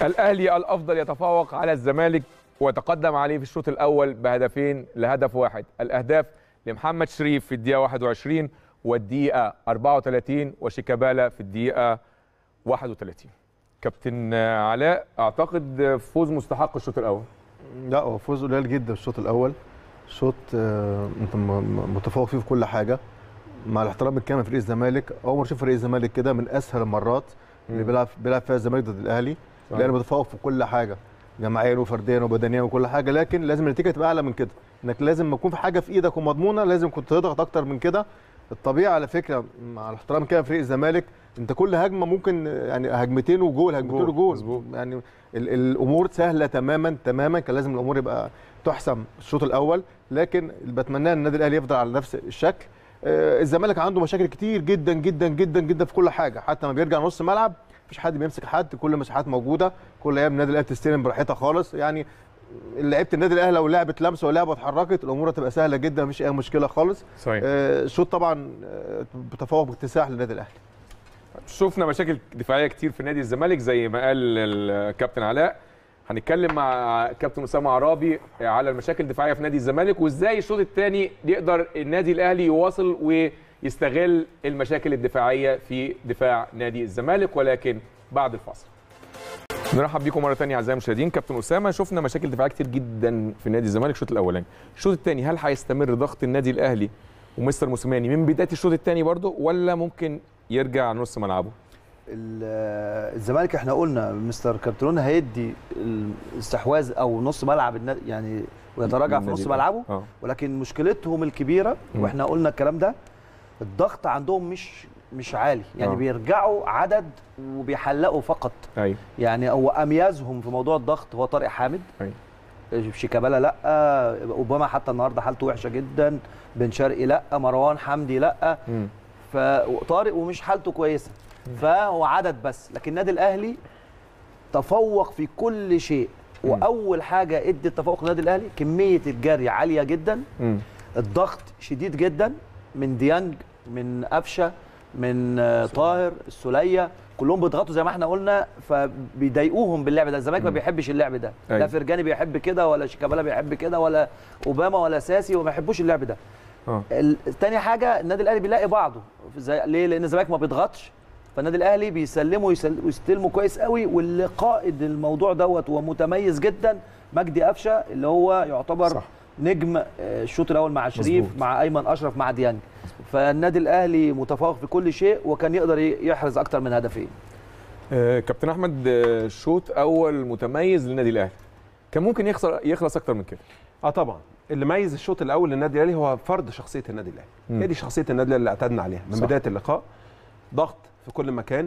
الاهلي الافضل يتفوق على الزمالك وتقدم عليه في الشوط الاول بهدفين لهدف واحد الاهداف لمحمد شريف في الدقيقه 21 والدقيقه 34 وشيكابالا في الدقيقه 31 كابتن علاء اعتقد فوز مستحق الشوط الاول لا هو فوز قليل جدا الشوط الاول شوط آه، انت م- م- متفوق فيه في كل حاجه مع الاحترام الكامل فريق الزمالك اول مره اشوف فريق الزمالك كده من اسهل المرات اللي مم. بيلعب بيلعب فيها الزمالك ضد الاهلي صحيح. الاهلي متفوق في كل حاجه جماعيا وفرديا وبدنيا وكل حاجه لكن لازم النتيجه تبقى اعلى من كده انك لازم ما يكون في حاجه في ايدك ومضمونه لازم كنت تضغط اكتر من كده الطبيعي على فكره مع الاحترام كده فريق الزمالك انت كل هجمه ممكن يعني هجمتين وجول هجمتين جول، وجول مظبوط. يعني ال- الامور سهله تماما تماما كان لازم الامور يبقى تحسم الشوط الاول لكن اللي بتمناه ان النادي الاهلي يفضل على نفس الشكل آه، الزمالك عنده مشاكل كتير جدا جدا جدا جدا في كل حاجه حتى لما بيرجع نص ملعب مفيش حد بيمسك حد كل المساحات موجوده كل ايام النادي الاهلي تستلم براحتها خالص يعني لعيبه النادي الاهلي لو لعبت لمسه ولعبه اتحركت الامور هتبقى سهله جدا مفيش اي مشكله خالص صحيح آه، الشوط طبعا آه، بتفوق باكتساح للنادي الاهلي شفنا مشاكل دفاعيه كتير في نادي الزمالك زي ما قال الكابتن علاء هنتكلم مع كابتن اسامه عرابي على المشاكل الدفاعيه في نادي الزمالك وازاي الشوط الثاني يقدر النادي الاهلي يواصل ويستغل المشاكل الدفاعيه في دفاع نادي الزمالك ولكن بعد الفاصل نرحب بيكم مره ثانيه اعزائي المشاهدين كابتن اسامه شفنا مشاكل دفاعيه كتير جدا في نادي الزمالك الشوط الاولاني الشوط الثاني هل هيستمر ضغط النادي الاهلي ومستر موسيماني من بدايه الشوط الثاني برضه ولا ممكن يرجع نص ملعبه ال- الزمالك احنا قلنا مستر كابترون هيدي الاستحواذ او نص ملعب النادي يعني ويتراجع في النادي نص الأهلي. ملعبه اه ولكن مشكلتهم الكبيره مم. واحنا قلنا الكلام ده الضغط عندهم مش مش عالي يعني آه. بيرجعوا عدد وبيحلقوا فقط ايوه يعني هو اميزهم في موضوع الضغط هو طارق حامد أيوة. شيكابالا لا اوباما حتى النهارده حالته وحشه جدا بن شرقي لا مروان حمدي لا مم. فطارق ومش حالته كويسه فهو عدد بس لكن النادي الاهلي تفوق في كل شيء مم. واول حاجه ادت تفوق النادي الاهلي كميه الجري عاليه جدا مم. الضغط شديد جدا من ديانج من قفشه من آه، طاهر السوليه كلهم بيضغطوا زي ما احنا قلنا فبيضايقوهم باللعب ده الزمالك ما مم. بيحبش اللعب ده أيوة. لا فرجاني بيحب كده ولا شيكابالا بيحب كده ولا اوباما ولا ساسي وما بيحبوش اللعب ده اه ال- تاني حاجه النادي الاهلي بيلاقي بعضه زي ليه لان الزمالك ما بيضغطش فالنادي الاهلي بيسلموا ويسل- ويستلموا كويس قوي واللي قائد الموضوع دوت ومتميز جدا مجدي قفشه اللي هو يعتبر صح. صح. نجم آه، الشوط الاول مع شريف مظبوط. مع ايمن اشرف مع ديانج فالنادي الاهلي متفوق في كل شيء وكان يقدر ي- يحرز اكتر من هدفين آه، كابتن احمد آه، شوط اول متميز للنادي الاهلي كان ممكن يخسر يخلص اكتر من كده اه طبعا اللي ميز الشوط الاول للنادي الاهلي هو فرض شخصيه النادي مم. الاهلي هي دي شخصيه النادي الاهلي اللي اعتدنا عليها من صح. بدايه اللقاء ضغط في كل مكان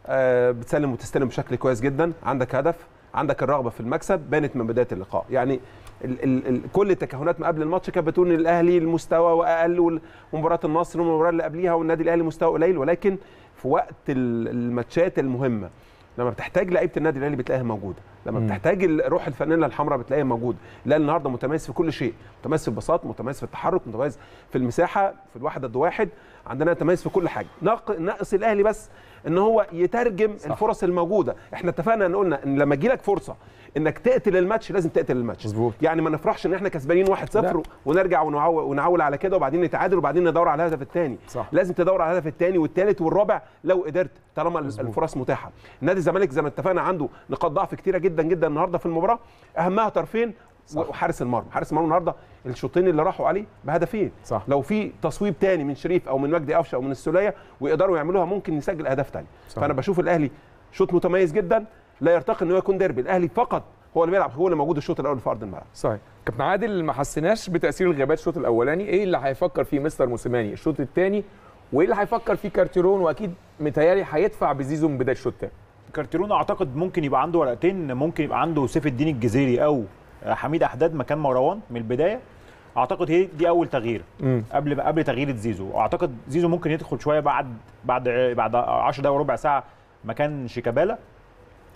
آه بتسلم وتستلم بشكل كويس جدا عندك هدف عندك الرغبه في المكسب بانت من بدايه اللقاء يعني ال ال ال كل التكهنات ما قبل الماتش كانت بتقول ان الاهلي المستوى واقل وال- ومباراه النصر والمباراه اللي قبليها والنادي الاهلي مستوى قليل ولكن في وقت ال- الماتشات المهمه لما بتحتاج لعيبه النادي الاهلي بتلاقيها موجوده لما مم. بتحتاج ال- روح الفانيلا الحمراء بتلاقيها موجوده الاهلي النهارده متميز في كل شيء متميز في البساط متميز في التحرك متميز في المساحه في الواحد ضد واحد عندنا تميز في كل حاجه ناق- ناقص الاهلي بس ان هو يترجم صح. صح. الفرص الموجوده احنا اتفقنا ان قلنا ان لما يجي لك فرصه انك تقتل الماتش لازم تقتل الماتش مظبوط. يعني ما نفرحش ان احنا كسبانين 1-0 لا. ونرجع ونعول, ونعول على كده وبعدين نتعادل وبعدين ندور على الهدف الثاني صح. لازم تدور على الهدف الثاني والثالث والرابع لو قدرت طالما مظبوط. الفرص متاحه نادي الزمالك زي ما اتفقنا عنده نقاط ضعف كتيره جدا جدا النهارده في المباراه اهمها طرفين صح. وحارس المرمى حارس المرمى النهارده الشوطين اللي راحوا عليه بهدفين صح. لو في تصويب تاني من شريف او من مجدي قفشه او من السوليه ويقدروا يعملوها ممكن يسجل اهداف تاني صح. فانا بشوف الاهلي شوط متميز جدا لا يرتقي ان هو يكون ديربي الاهلي فقط هو اللي بيلعب هو اللي موجود الشوط الاول في ارض الملعب صحيح كابتن عادل ما حسيناش بتاثير الغيابات الشوط الاولاني ايه اللي هيفكر فيه مستر موسيماني الشوط الثاني وايه اللي هيفكر فيه كارتيرون واكيد متهيألي هيدفع بزيزو من بدايه الشوط الثاني كارتيرون اعتقد ممكن يبقى عنده ورقتين ممكن يبقى عنده سيف الدين الجزيري او حميد احداد مكان مروان من البدايه اعتقد هي دي اول تغيير امم قبل قبل تغيير زيزو اعتقد زيزو ممكن يدخل شويه بعد بعد بعد 10 دقايق وربع ساعه مكان شيكابالا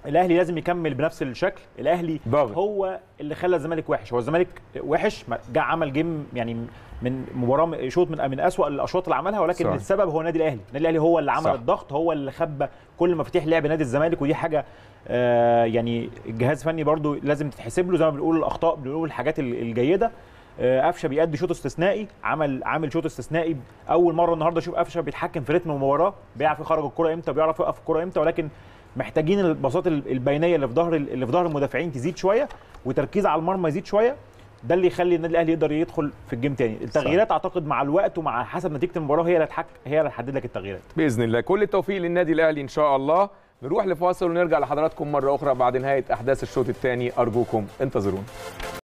الاهلي لازم يكمل بنفس الشكل الاهلي ضاغط. هو اللي خلى الزمالك وحش هو الزمالك وحش ما- جه عمل جيم يعني من مباراه شوط من من اسوأ الاشواط اللي عملها ولكن صح. صح. السبب هو النادي الاهلي النادي الاهلي هو اللي عمل صح. الضغط هو اللي خبى كل مفاتيح لعب نادي الزمالك ودي حاجه آه يعني الجهاز الفني برضو لازم تتحسب له زي ما بنقول الاخطاء بنقول الحاجات ال- الجيده آه، قفشه بيأدي شوط استثنائي عمل عامل شوط استثنائي اول مره النهارده اشوف قفشه بيتحكم في رتم المباراه بيعرف يخرج الكره امتى بيعرف يوقف الكره امتى ولكن محتاجين البساط ال- البينيه اللي في ظهر اللي في ظهر المدافعين تزيد شويه وتركيز على المرمى يزيد شويه ده اللي يخلي النادي الاهلي يقدر يدخل في الجيم تاني التغييرات اعتقد مع الوقت ومع حسب نتيجه المباراه هي اللي هتحك هي اللي هتحدد لك التغييرات باذن الله كل التوفيق للنادي الاهلي ان شاء الله نروح لفاصل ونرجع لحضراتكم مره اخرى بعد نهايه احداث الشوط الثاني ارجوكم انتظرونا